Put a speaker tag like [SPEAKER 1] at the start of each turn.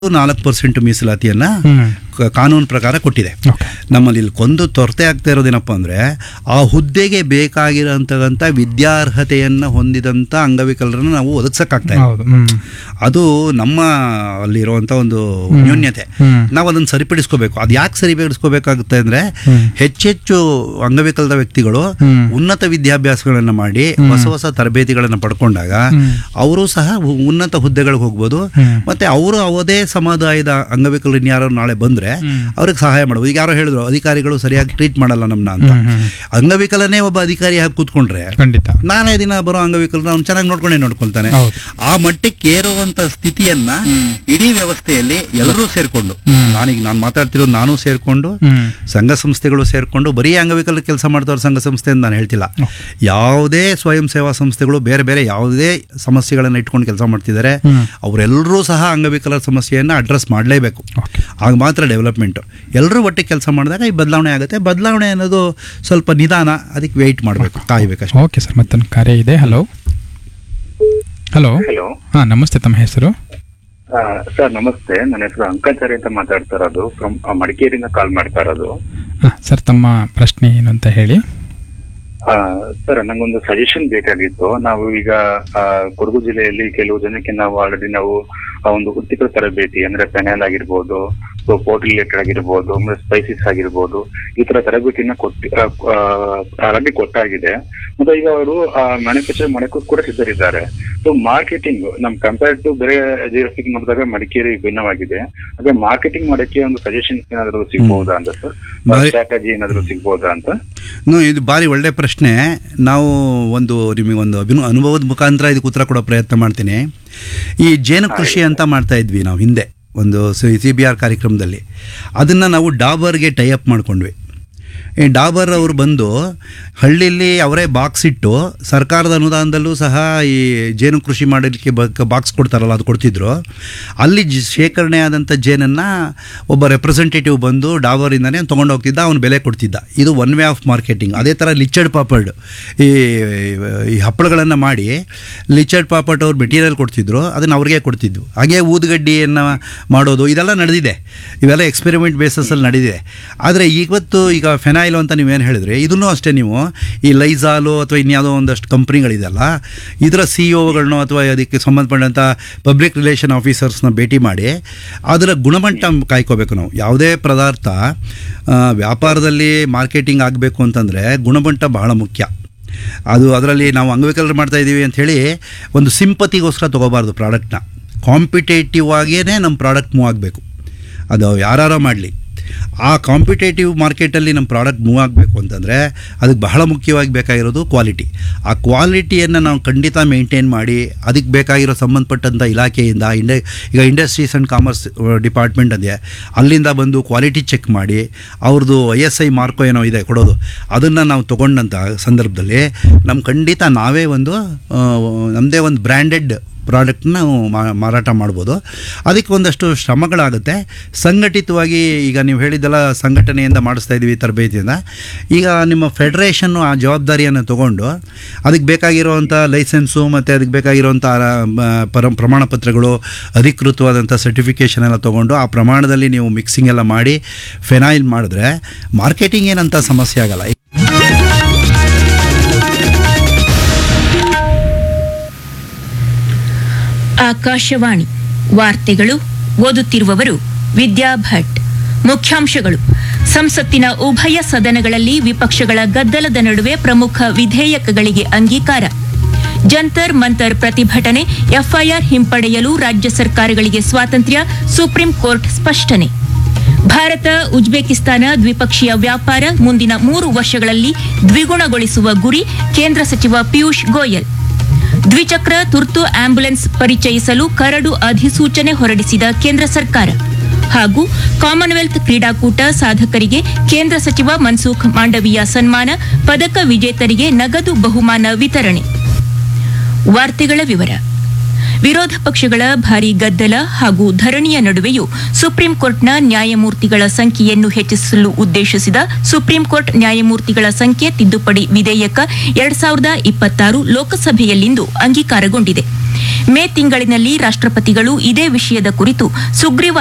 [SPEAKER 1] ನಾಲ್ಕು ಪರ್ಸೆಂಟ್ ಮೀಸಲಾತಿಯನ್ನ
[SPEAKER 2] ಹ್ಮ್.
[SPEAKER 1] ಕ- ಕಾನೂನು ಪ್ರಕಾರ ಕೊಟ್ಟಿದೆ
[SPEAKER 2] ಓಕೆ
[SPEAKER 1] ನಮ್ಮಲ್ಲಿ ಇಲ್ಲಿ ಕೊಂದು ತೊರತೆ ಆಗ್ತಾ ಇರೋದೇನಪ್ಪ ಅಂದರೆ ಆ ಹುದ್ದೆಗೆ ಬೇಕಾಗಿರೋಂಥಕ್ಕಂಥ ವಿದ್ಯಾರ್ಹತೆಯನ್ನು ಹೊಂದಿದಂಥ ಅಂಗವಿಕಲರನ್ನು ನಾವು ಒದಗಿಸೋಕ್ಕಾಗ್ತಾ ಇಲ್ಲ
[SPEAKER 2] ಹೌದು ಹ್ಮ್
[SPEAKER 1] ಅದು ನಮ್ಮ ಅಲ್ಲಿರುವಂಥ ಒಂದು ನ್ಯೂನ್ಯತೆ
[SPEAKER 2] ಹ್ಮ್.
[SPEAKER 1] ನಾವು ಅದನ್ನು ಸರಿಪಡಿಸ್ಕೋಬೇಕು ಅದು ಯಾಕೆ ಸರಿಪಡಿಸ್ಕೋಬೇಕಾಗುತ್ತೆ ಅಂದರೆ
[SPEAKER 2] ಹ್ಮ್.
[SPEAKER 1] ಹೆಚ್ಚೆಚ್ಚು ಅಂಗವಿಕಲದ ವ್ಯಕ್ತಿಗಳು
[SPEAKER 2] ಹ್ಮ್.
[SPEAKER 1] ಉನ್ನತ ವಿದ್ಯಾಭ್ಯಾಸಗಳನ್ನು ಮಾಡಿ ಹೊಸ ಹೊಸ ತರಬೇತಿಗಳನ್ನು ಪಡ್ಕೊಂಡಾಗ
[SPEAKER 2] ಹ್ಮ್.
[SPEAKER 1] ಅವರು ಸಹ ಉ- ಉನ್ನತ ಹುದ್ದೆಗಳಿಗೆ ಹೋಗ್ಬೋದು
[SPEAKER 2] ಹ್ಮ್.
[SPEAKER 1] ಮತ್ತೆ ಅವರು ಅವದೇ ಸಮುದಾಯದ ಅಂಗವಿಕಲರು ಇನ್ಯಾರೋ ನಾಳೆ ಬಂದ್ರೆ
[SPEAKER 2] ಹ್ಮ್.
[SPEAKER 1] ಅವ್ರಿಗೆ ಸಹಾಯ ಮಾಡ್ಬೋದು ಈಗ ಯಾರೋ ಹೇಳಿದ್ರು ಅಧಿಕಾರಿಗಳು ಸರಿಯಾಗಿ ಟ್ರೀಟ್ ಮಾಡಲ್ಲ ನಮ್ಮನ್ನ ಅಂತ
[SPEAKER 2] ಹ್ಮ್, ಹ್ಮ್.
[SPEAKER 1] ಅಂಗವಿಕಲನೇ ಒಬ್ಬ ಅಧಿಕಾರಿ ಹಾಕಿ ಕೂತ್ಕೊಂಡ್ರೆ
[SPEAKER 2] ಖಂಡಿತ
[SPEAKER 1] ನಾಳೆ ದಿನ ಬರೋ ಅಂಗವಿಕಲನ ಅವ್ನು ಚೆನ್ನಾಗಿ ನೋಡ್ಕೊಂಡೇ ನೋಡ್ಕೊಳ್ತಾನೆ ನೋಡ್ಕೊಳ್ತಾನೆ ಆ ಮಟ್ಟಕ್ಕೆ ಏರುವಂತ ಸ್ಥಿತಿಯನ್ನ ಇಡೀ ವ್ಯವಸ್ಥೆಯಲ್ಲಿ ಎಲ್ಲರೂ ಸೇರ್ಕೊಂಡು ನಾನೀಗ ನಾನು ಮಾತಾಡ್ತಿರೋದು ನಾನು ಸೇರ್ಕೊಂಡು
[SPEAKER 2] ಹ್ಮ್
[SPEAKER 1] ಸಂಘ ಸಂಸ್ಥೆಗಳು ಸೇರ್ಕೊಂಡು ಬರೀ ಅಂಗವಿಕಲ ಕೆಲಸ ಮಾಡ್ತವ್ರ ಸಂಘ ಸಂಸ್ಥೆ ಅಂತ ನಾನು ಹೇಳ್ತಿಲ್ಲ ಯಾವುದೇ ಸ್ವಯಂ ಸೇವಾ ಸಂಸ್ಥೆಗಳು ಬೇರೆ ಬೇರೆ ಯಾವುದೇ ಸಮಸ್ಯೆಗಳನ್ನು ಇಟ್ಕೊಂಡು ಕೆಲಸ ಮಾಡ್ತಿದ್ದಾರೆ
[SPEAKER 2] ಹ್ಮ್.
[SPEAKER 1] ಅವರೆಲ್ಲರೂ ಸಹ ಅಂಗವಿಕಲರ ಸಮಸ್ಯೆಯನ್ನು ಅಡ್ರೆಸ್ ಮಾಡಲೇಬೇಕು
[SPEAKER 2] ಓಕೆ
[SPEAKER 1] ಆಗ ಮಾತ್ರ ಡೆವಲಪ್ಮೆಂಟು ಎಲ್ಲರೂ ಒಟ್ಟಿಗೆ ಕೆಲಸ ಮಾಡಿದಾಗ ಈ ಬದಲಾವಣೆ ಆಗುತ್ತೆ ಬದಲಾವಣೆ ಅನ್ನೋದು ಸ್ವಲ್ಪ ನಿಧಾನ ಅದಕ್ಕೆ ವೆಯ್ಟ್ ಮಾಡಬೇಕು ಕಾಯಬೇಕಷ್ಟೇ
[SPEAKER 2] ಓಕೆ ಸರ್ ಮತ್ತೊಂದು ಕಾರ್ಯ ಇದೆ ಹಲೋ ಹಲೋ
[SPEAKER 3] ಹಲೋ
[SPEAKER 2] ಹಾಂ ನಮಸ್ತೆ ತಮ್ಮ ಹೆಸರು
[SPEAKER 3] ಸರ್ ನಮಸ್ತೆ ನನ್ನ ಹೆಸರು ಅಂಕಾಚಾರ್ಯ ಅಂತ ಮಾತಾಡ್ತಾ ಇರೋದು ಫ್ರಮ್ ಮಡಿಕೇರಿಯಿಂದ ಕಾಲ್ ಮಾಡ್ತಾ ಇರೋದು
[SPEAKER 2] ಹಾಂ ಸರ್ ತಮ್ಮ ಪ್ರಶ್ನೆ ಏನು ಅಂತ ಹೇಳಿ
[SPEAKER 3] ಆ, ಸರ್ ನಂಗೊಂದು ಸಜೆಷನ್ ಬೇಕಾಗಿತ್ತು ನಾವು ಈಗ ಆ, ಕೊಡಗು ಜಿಲ್ಲೆಯಲ್ಲಿ ಕೆಲವು ಜನಕ್ಕೆ ನಾವು ಆಲ್ರೆಡಿ ನಾವು ಆ ಒಂದು ವೃತ್ತಿಪರ ತರಬೇತಿ ಅಂದ್ರೆ ಪೆನಲ್ ಆಗಿರ್ಬೋದು ಪೋರ್ಟ್ ರಿಲೇಟೆಡ್ ಆಗಿರ್ಬೋದು ಆಮೇಲೆ ಸ್ಪೈಸಿಸ್ ಆಗಿರ್ಬೋದು ಈ ತರ ತರಬೇತಿನ ಕೊಟ್ಟಿ ಆಲ್ರೆಡಿ ಕೊಟ್ಟಾಗಿದೆ ಮತ್ತೆ ಈಗ ಅವರು ಮ್ಯಾನುಫ್ಯಾಕ್ಚರ್ ಮಾಡಕ್ಕೂ ಕೂಡ ಸಿದ್ಧರಿದ್ದಾರೆ ಸೊ ಮಾರ್ಕೆಟಿಂಗ್ ನಮ್ ಕಂಪೇರ್ ಟು ಬೇರೆ ಜಿಯೋಫಿಕ್ ನೋಡಿದಾಗ ಮಡಿಕೇರಿ ಭಿನ್ನವಾಗಿದೆ ಅದೇ ಮಾರ್ಕೆಟಿಂಗ್ ಮಾಡಕ್ಕೆ ಒಂದು ಸಜೆಷನ್ ಏನಾದ್ರು ಸಿಗ್ಬಹುದಾ ಅಂತ ಸರ್
[SPEAKER 1] ಬಾರಿ-
[SPEAKER 3] ಸ್ಟ್ರಾಟಜಿ ಏನಾದ್ರು ಸಿಗ್ಬಹುದಾ ಅಂತ
[SPEAKER 1] ನೋ, ಇದು ಭಾರಿ ಒಳ್ಳೆ ಪ್ರಶ್ನೆ ನಾವು ಒಂದು ನಿಮಗೊಂದು ಅಭಿನು ಅನುಭವದ ಮುಖಾಂತರ ಇದಕ್ಕೆ ಉತ್ತರ ಕೊಡೋ ಪ್ರಯತ್ನ ಮಾಡ್ತೀನಿ ಈ ಜೇನು ಕೃಷಿ ಅಂತ ಮಾಡ್ತಾ ಇದ್ವಿ ನಾವು ಹಿಂದೆ ಒಂದು ಸಿ ಬಿ ಆರ್ ಕಾರ್ಯಕ್ರಮದಲ್ಲಿ ಅದನ್ನು ನಾವು ಡಾಬರ್ಗೆ ಟೈಅಪ್ ಮಾಡ್ಕೊಂಡ್ವಿ ಈ ಡಾಬರ್ ಅವರು ಬಂದು ಹಳ್ಳಿಯಲ್ಲಿ ಅವರೇ ಬಾಕ್ಸ್ ಇಟ್ಟು ಸರ್ಕಾರದ ಅನುದಾನದಲ್ಲೂ ಸಹ ಈ ಜೇನು ಕೃಷಿ ಮಾಡಲಿಕ್ಕೆ ಬಾಕ್ಸ್ ಕೊಡ್ತಾರಲ್ಲ ಅದು ಕೊಡ್ತಿದ್ರು ಅಲ್ಲಿ ಜ ಶೇಖರಣೆ ಆದಂಥ ಜೇನನ್ನು ಒಬ್ಬ ರೆಪ್ರೆಸೆಂಟೇಟಿವ್ ಬಂದು ಡಾಬರಿಂದನೇ ತೊಗೊಂಡು ಹೋಗ್ತಿದ್ದ ಅವನು ಬೆಲೆ ಕೊಡ್ತಿದ್ದ ಇದು ಒನ್ ವೇ ಆಫ್ ಮಾರ್ಕೆಟಿಂಗ್ ಅದೇ ಥರ ಲಿಚರ್ಡ್ ಪಾಪಡ್ ಈ ಈ ಹಪ್ಪಳಗಳನ್ನು ಮಾಡಿ ಲಿಚರ್ಡ್ ಪಾಪಡ್ ಅವ್ರು ಮೆಟೀರಿಯಲ್ ಕೊಡ್ತಿದ್ರು ಅದನ್ನು ಅವ್ರಿಗೆ ಕೊಡ್ತಿದ್ವು ಹಾಗೆ ಊದುಗಡ್ಡಿಯನ್ನು ಮಾಡೋದು ಇದೆಲ್ಲ ನಡೆದಿದೆ ಇವೆಲ್ಲ ಎಕ್ಸ್ಪೆರಿಮೆಂಟ್ ಬೇಸಸಲ್ಲಿ ನಡೆದಿದೆ ಆದರೆ ಇವತ್ತು ಈಗ ಫೆನಾಯಿಲ್ ಅಂತ ನೀವೇನು ಹೇಳಿದ್ರಿ ಇದನ್ನು ಅಷ್ಟೇ ನೀವು ಈ ಲೈಜಾಲು ಅಥವಾ ಇನ್ಯಾವುದೋ ಒಂದಷ್ಟು ಕಂಪ್ನಿಗಳಿದೆಯಲ್ಲ ಇದರ ಸಿ ಒಗಳನ್ನೋ ಅಥವಾ ಅದಕ್ಕೆ ಸಂಬಂಧಪಟ್ಟಂಥ ಪಬ್ಲಿಕ್ ರಿಲೇಷನ್ ಆಫೀಸರ್ಸ್ನ ಭೇಟಿ ಮಾಡಿ ಅದರ ಗುಣಮಟ್ಟ ಕಾಯ್ಕೋಬೇಕು ನಾವು ಯಾವುದೇ ಪದಾರ್ಥ ಆ, ವ್ಯಾಪಾರದಲ್ಲಿ ಮಾರ್ಕೆಟಿಂಗ್ ಆಗಬೇಕು ಅಂತಂದರೆ ಗುಣಮಟ್ಟ ಬಹಳ ಮುಖ್ಯ ಅದು ಅದರಲ್ಲಿ ನಾವು ಅಂಗವಿಕಲರು ಮಾಡ್ತಾ ಇದ್ದೀವಿ ಅಂಥೇಳಿ ಒಂದು ಸಿಂಪತಿಗೋಸ್ಕರ ತೊಗೋಬಾರ್ದು ಪ್ರಾಡಕ್ಟ್ನ ಕಾಂಪಿಟೇಟಿವ್ ಆಗಿಯೇ ನಮ್ಮ ಪ್ರಾಡಕ್ಟ್ ಮೂವ್ ಆಗಬೇಕು ಅದು ಯಾರು ಮಾಡಲಿ ಆ ಕಾಂಪಿಟೇಟಿವ್ ಮಾರ್ಕೆಟಲ್ಲಿ ನಮ್ಮ ಪ್ರಾಡಕ್ಟ್ ಮೂವ್ ಆಗಬೇಕು ಅಂತಂದರೆ ಅದಕ್ಕೆ ಬಹಳ ಮುಖ್ಯವಾಗಿ ಬೇಕಾಗಿರೋದು ಕ್ವಾಲಿಟಿ ಆ ಕ್ವಾಲಿಟಿಯನ್ನು ನಾವು ಖಂಡಿತ ಮೇಂಟೈನ್ ಮಾಡಿ ಅದಕ್ಕೆ ಬೇಕಾಗಿರೋ ಸಂಬಂಧಪಟ್ಟಂಥ ಇಲಾಖೆಯಿಂದ ಇಂಡ ಈಗ ಇಂಡಸ್ಟ್ರೀಸ್ ಆ್ಯಂಡ್ ಕಾಮರ್ಸ್ ಡಿಪಾರ್ಟ್ಮೆಂಟ್ ಇದೆ ಅಲ್ಲಿಂದ ಬಂದು ಕ್ವಾಲಿಟಿ ಚೆಕ್ ಮಾಡಿ ಅವ್ರದ್ದು ಐ ಎಸ್ ಐ ಮಾರ್ಕೋ ಏನೋ ಇದೆ ಕೊಡೋದು ಅದನ್ನು ನಾವು ತೊಗೊಂಡಂಥ ಸಂದರ್ಭದಲ್ಲಿ ನಮ್ಮ ಖಂಡಿತ ನಾವೇ ಒಂದು ನಮ್ಮದೇ ಒಂದು ಬ್ರ್ಯಾಂಡೆಡ್ ಪ್ರಾಡಕ್ಟ್ನ ನಾವು ಮಾ- ಮಾರಾಟ ಮಾಡ್ಬೋದು ಅದಕ್ಕೆ ಒಂದಷ್ಟು ಶ್ರಮಗಳಾಗುತ್ತೆ ಸಂಘಟಿತವಾಗಿ ಈಗ ನೀವು ಹೇಳಿದ್ದೆಲ್ಲ ಸಂಘಟನೆಯಿಂದ ಮಾಡಿಸ್ತಾ ಇದ್ದೀವಿ ತರಬೇತಿಯಿಂದ ಈಗ ನಿಮ್ಮ ಫೆಡರೇಷನ್ನು ಆ ಜವಾಬ್ದಾರಿಯನ್ನು ತಗೊಂಡು ಅದಕ್ಕೆ ಬೇಕಾಗಿರುವಂಥ ಲೈಸೆನ್ಸು ಮತ್ತು ಅದಕ್ಕೆ ಬೇಕಾಗಿರುವಂಥ ಪರ ಪ್ರಮಾಣ ಪತ್ರಗಳು ಅಧಿಕೃತವಾದಂಥ ಸರ್ಟಿಫಿಕೇಷನ್ ಎಲ್ಲ ತೊಗೊಂಡು ಆ ಪ್ರಮಾಣದಲ್ಲಿ ನೀವು ಮಿಕ್ಸಿಂಗ್ ಎಲ್ಲ ಮಾಡಿ ಫೆನಾಯಿಲ್ ಮಾಡಿದ್ರೆ ಮಾರ್ಕೆಟಿಂಗ್ ಏನಂತ ಸಮಸ್ಯೆ ಆಗಲ್ಲ
[SPEAKER 4] ಆಕಾಶವಾಣಿ ವಾರ್ತೆಗಳು ಓದುತ್ತಿರುವವರು ವಿದ್ಯಾ ಭಟ್ ಮುಖ್ಯಾಂಶಗಳು ಸಂಸತ್ತಿನ ಉಭಯ ಸದನಗಳಲ್ಲಿ ವಿಪಕ್ಷಗಳ ಗದ್ದಲದ ನಡುವೆ ಪ್ರಮುಖ ವಿಧೇಯಕಗಳಿಗೆ ಅಂಗೀಕಾರ ಜಂತರ್ ಮಂತರ್ ಪ್ರತಿಭಟನೆ ಎಫ್ಐಆರ್ ಹಿಂಪಡೆಯಲು ರಾಜ್ಯ ಸರ್ಕಾರಗಳಿಗೆ ಸ್ವಾತಂತ್ರ್ಯ ಸುಪ್ರೀಂ ಕೋರ್ಟ್ ಸ್ಪಷ್ಟನೆ ಭಾರತ ಉಜ್ಬೇಕಿಸ್ತಾನ ದ್ವಿಪಕ್ಷೀಯ ವ್ಯಾಪಾರ ಮುಂದಿನ ಮೂರು ವರ್ಷಗಳಲ್ಲಿ ದ್ವಿಗುಣಗೊಳಿಸುವ ಗುರಿ ಕೇಂದ್ರ ಸಚಿವ ಪಿಯೂಷ್ ಗೋಯಲ್ ದ್ವಿಚಕ್ರ ತುರ್ತು ಆಂಬ್ಯುಲೆನ್ಸ್ ಪರಿಚಯಿಸಲು ಕರಡು ಅಧಿಸೂಚನೆ ಹೊರಡಿಸಿದ ಕೇಂದ್ರ ಸರ್ಕಾರ ಹಾಗೂ ಕಾಮನ್ವೆಲ್ತ್ ಕ್ರೀಡಾಕೂಟ ಸಾಧಕರಿಗೆ ಕೇಂದ್ರ ಸಚಿವ ಮನ್ಸುಖ್ ಮಾಂಡವೀಯ ಸನ್ಮಾನ ಪದಕ ವಿಜೇತರಿಗೆ ನಗದು ಬಹುಮಾನ ವಿತರಣೆ ವಾರ್ತೆಗಳ ವಿವರ ವಿರೋಧ ಪಕ್ಷಗಳ ಭಾರೀ ಗದ್ದಲ ಹಾಗೂ ಧರಣಿಯ ನಡುವೆಯೂ ಸುಪ್ರೀಂ ಕೋರ್ಟ್ನ ನ್ಯಾಯಮೂರ್ತಿಗಳ ಸಂಖ್ಯೆಯನ್ನು ಹೆಚ್ಚಿಸಲು ಉದ್ದೇಶಿಸಿದ ಸುಪ್ರೀಂ ಕೋರ್ಟ್ ನ್ಯಾಯಮೂರ್ತಿಗಳ ಸಂಖ್ಯೆ ತಿದ್ದುಪಡಿ ವಿಧೇಯಕ ಎರಡ್ ಸಾವಿರದ ಇಪ್ಪತ್ತಾರು ಲೋಕಸಭೆಯಲ್ಲಿಂದು ಅಂಗೀಕಾರಗೊಂಡಿದೆ ಮೇ ತಿಂಗಳಿನಲ್ಲಿ ರಾಷ್ಟ್ರಪತಿಗಳು ಇದೇ ವಿಷಯದ ಕುರಿತು ಸುಗ್ರೀವ